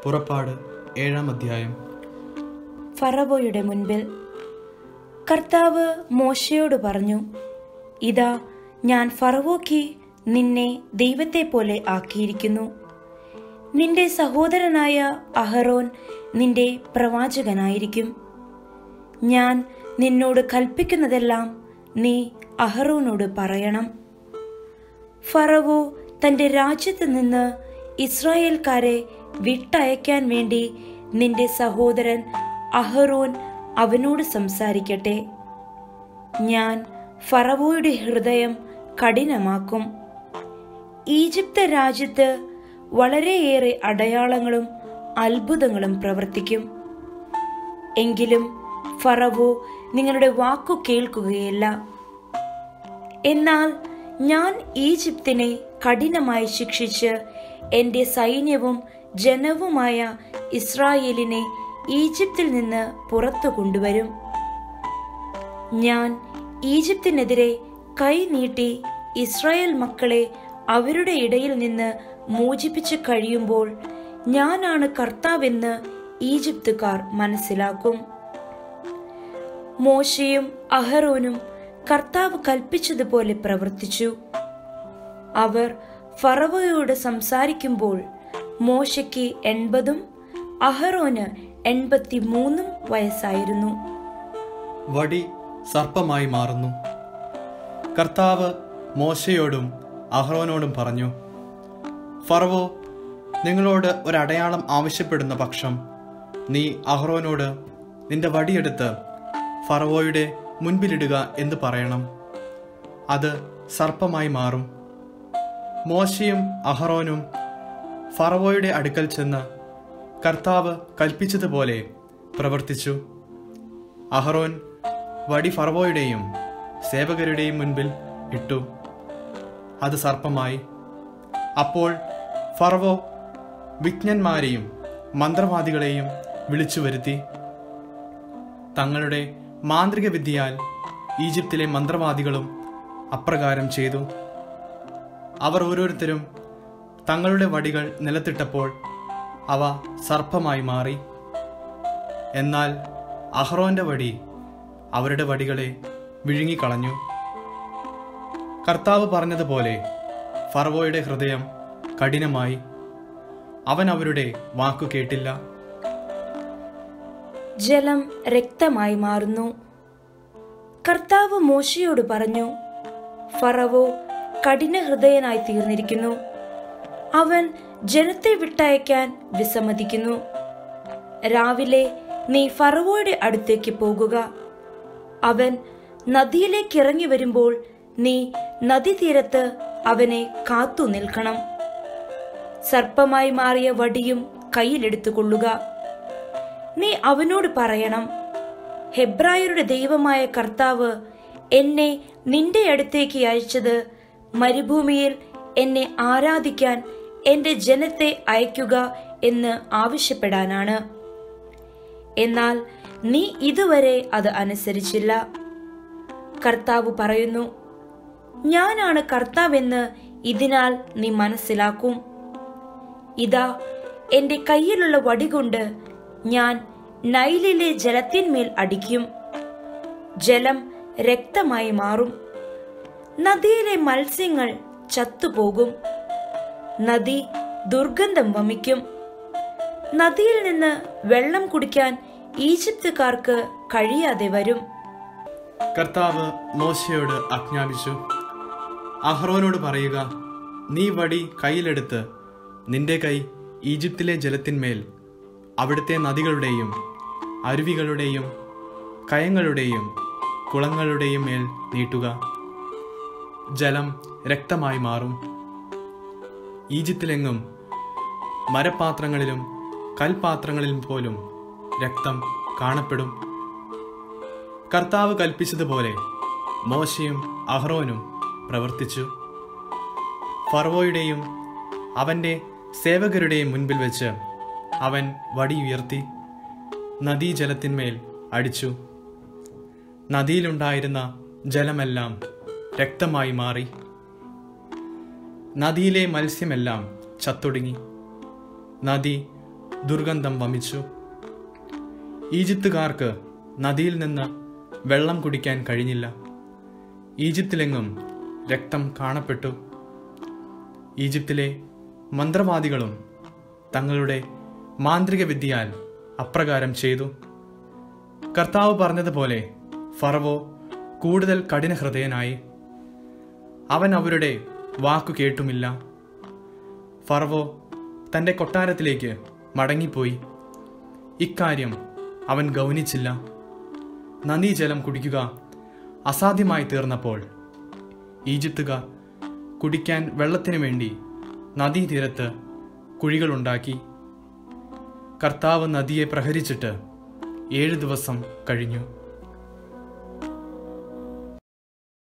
പുറപ്പാട് ഏഴാം അധ്യായം ഫറവോയുടെ മുൻപിൽ കർത്താവ് മോശയോട് പറഞ്ഞു ഇതാ ഞാൻ ഫറവോക്ക് നിന്നെ ദൈവത്തെ പോലെ ആക്കിയിരിക്കുന്നു നിന്റെ സഹോദരനായ അഹറോൻ നിന്റെ പ്രവാചകനായിരിക്കും ഞാൻ നിന്നോട് കൽപ്പിക്കുന്നതെല്ലാം നീ അഹറോനോട് പറയണം ഫറവോ തന്റെ രാജ്യത്ത് നിന്ന് ഇസ്രായേൽക്കാരെ വിട്ടയക്കാൻ വേണ്ടി നിന്റെ സഹോദരൻ അഹറോൻ അവനോട് സംസാരിക്കട്ടെ ഞാൻ ഫറവോയുടെ ഹൃദയം കഠിനമാക്കും ഈജിപ്ത് രാജ്യത്ത് വളരെയേറെ അടയാളങ്ങളും അത്ഭുതങ്ങളും പ്രവർത്തിക്കും എങ്കിലും ഫറവോ നിങ്ങളുടെ വാക്കു കേൾക്കുകയില്ല എന്നാൽ ഞാൻ ഈജിപ്തിനെ കഠിനമായി ശിക്ഷിച്ച് എന്റെ സൈന്യവും ജനവുമായ ഇസ്രായേലിനെ ഈജിപ്തിൽ നിന്ന് പുറത്തു കൊണ്ടുവരും ഞാൻ ഈജിപ്തിനെതിരെ കൈ നീട്ടി ഇസ്രായേൽ മക്കളെ അവരുടെ ഇടയിൽ നിന്ന് മോചിപ്പിച്ചു കഴിയുമ്പോൾ ഞാനാണ് കർത്താവെന്ന് ഈജിപ്തുകാർ മനസ്സിലാക്കും മോശയും അഹറോനും കർത്താവ് കൽപ്പിച്ചതുപോലെ പ്രവർത്തിച്ചു അവർ ഫറവോയോട് സംസാരിക്കുമ്പോൾ മോശയ്ക്ക് എൺപതും അഹറോന് എൺപത്തിമൂന്നും വയസ്സായിരുന്നു വടി സർപ്പമായി മാറുന്നു കർത്താവ് മോശയോടും അഹ്റോനോടും പറഞ്ഞു ഫറവോ നിങ്ങളോട് ഒരടയാളം ആവശ്യപ്പെടുന്ന പക്ഷം നീ അഹ്റോനോട് നിന്റെ വടിയെടുത്ത് ഫറവോയുടെ മുൻപിലിടുക എന്ന് പറയണം അത് സർപ്പമായി മാറും മോശയും അഹ്റോനും ഫറവോയുടെ അടുക്കൽ ചെന്ന് കർത്താവ് കൽപ്പിച്ചതുപോലെ പ്രവർത്തിച്ചു അഹ്റോൻ വടി ഫറവോയുടെയും സേവകരുടെയും മുൻപിൽ ഇട്ടു അത് സർപ്പമായി അപ്പോൾ ഫറവോ വിജ്ഞന്മാരെയും മന്ത്രവാദികളെയും വിളിച്ചു വരുത്തി തങ്ങളുടെ മാന്ത്രിക വിദ്യയാൽ ഈജിപ്തിലെ മന്ത്രവാദികളും അപ്രകാരം ചെയ്തു അവർ ഓരോരുത്തരും തങ്ങളുടെ വടികൾ നിലത്തിട്ടപ്പോൾ അവ സർപ്പമായി മാറി എന്നാൽ അഹ്റോന്റെ വടി അവരുടെ വടികളെ വിഴുങ്ങിക്കളഞ്ഞു കർത്താവ് പറഞ്ഞതുപോലെ ഫറവോയുടെ ഹൃദയം കഠിനമായി അവൻ അവരുടെ വാക്കു കേട്ടില്ല ജലം രക്തമായി മാറുന്നു കർത്താവ് മോശയോട് പറഞ്ഞു ഫറവോ കഠിന ഹൃദയനായി തീർന്നിരിക്കുന്നു അവൻ ജനത്തെ വിട്ടയക്കാൻ വിസമ്മതിക്കുന്നു രാവിലെ നീ ഫറവോയുടെ അടുത്തേക്ക് പോകുക അവൻ നദിയിലേക്ക് ഇറങ്ങി വരുമ്പോൾ നീ നദീതീരത്ത് അവനെ കാത്തു നിൽക്കണം സർപ്പമായി മാറിയ വടിയും കയ്യിലെടുത്തുകൊള്ളുക നീ അവനോട് പറയണം ഹെബ്രായരുടെ ദൈവമായ കർത്താവ് എന്നെ നിന്റെ അടുത്തേക്ക് അയച്ചത് മരുഭൂമിയിൽ എന്നെ ആരാധിക്കാൻ എന്റെ ജനത്തെ അയക്കുക എന്ന് ആവശ്യപ്പെടാനാണ് എന്നാൽ നീ ഇതുവരെ അത് അനുസരിച്ചില്ല കർത്താവ് പറയുന്നു ഞാനാണ് കർത്താവെന്ന് ഇതിനാൽ നീ മനസ്സിലാക്കും ഇതാ എന്റെ കയ്യിലുള്ള വടികൊണ്ട് ഞാൻ നൈലിലെ ജലത്തിന്മേൽ അടിക്കും ജലം രക്തമായി മാറും നദിയിലെ മത്സ്യങ്ങൾ ചത്തുപോകും നദി ദുർഗന്ധം വമിക്കും നദിയിൽ നിന്ന് വെള്ളം കുടിക്കാൻ ഈജിപ്തുകാർക്ക് കഴിയാതെ വരും കർത്താവ് മോശയോട് ആജ്ഞാപിച്ചു അഹ്റോനോട് പറയുക നീ വടി കയ്യിലെടുത്ത് നിന്റെ കൈ ഈജിപ്തിലെ ജലത്തിന്മേൽ അവിടുത്തെ നദികളുടെയും അരുവികളുടെയും കയങ്ങളുടെയും കുളങ്ങളുടെയും മേൽ നീട്ടുക ജലം രക്തമായി മാറും ഈജിപ്തിലെങ്ങും മരപാത്രങ്ങളിലും കൽപാത്രങ്ങളിലും പോലും രക്തം കാണപ്പെടും കർത്താവ് കൽപ്പിച്ചതുപോലെ മോശയും അഹ്റോനും പ്രവർത്തിച്ചു ഫറവോയുടെയും അവന്റെ സേവകരുടെയും മുൻപിൽ വെച്ച് അവൻ വടി ഉയർത്തി നദീജലത്തിന്മേൽ അടിച്ചു നദിയിലുണ്ടായിരുന്ന ജലമെല്ലാം രക്തമായി മാറി നദിയിലെ മത്സ്യമെല്ലാം ചത്തൊടുങ്ങി നദി ദുർഗന്ധം വമിച്ചു ഈജിപ്തുകാർക്ക് നദിയിൽ നിന്ന് വെള്ളം കുടിക്കാൻ കഴിഞ്ഞില്ല ഈജിപ്തിലെങ്ങും രക്തം കാണപ്പെട്ടു ഈജിപ്തിലെ മന്ത്രവാദികളും തങ്ങളുടെ മാന്ത്രിക വിദ്യയാൽ അപ്രകാരം ചെയ്തു കർത്താവ് പറഞ്ഞതുപോലെ ഫറവോ കൂടുതൽ കഠിനഹൃദയനായി അവൻ അവരുടെ വാക്കു കേട്ടുമില്ല ഫറവോ തന്റെ കൊട്ടാരത്തിലേക്ക് മടങ്ങിപ്പോയി ഇക്കാര്യം അവൻ ഗൗനിച്ചില്ല നദീജലം കുടിക്കുക അസാധ്യമായി തീർന്നപ്പോൾ ഈജിപ്തുകാർ കുടിക്കാൻ വെള്ളത്തിനു വേണ്ടി നദീതീരത്ത് കുഴികളുണ്ടാക്കി കർത്താവ് നദിയെ പ്രഹരിച്ചിട്ട് ഏഴ് ദിവസം കഴിഞ്ഞു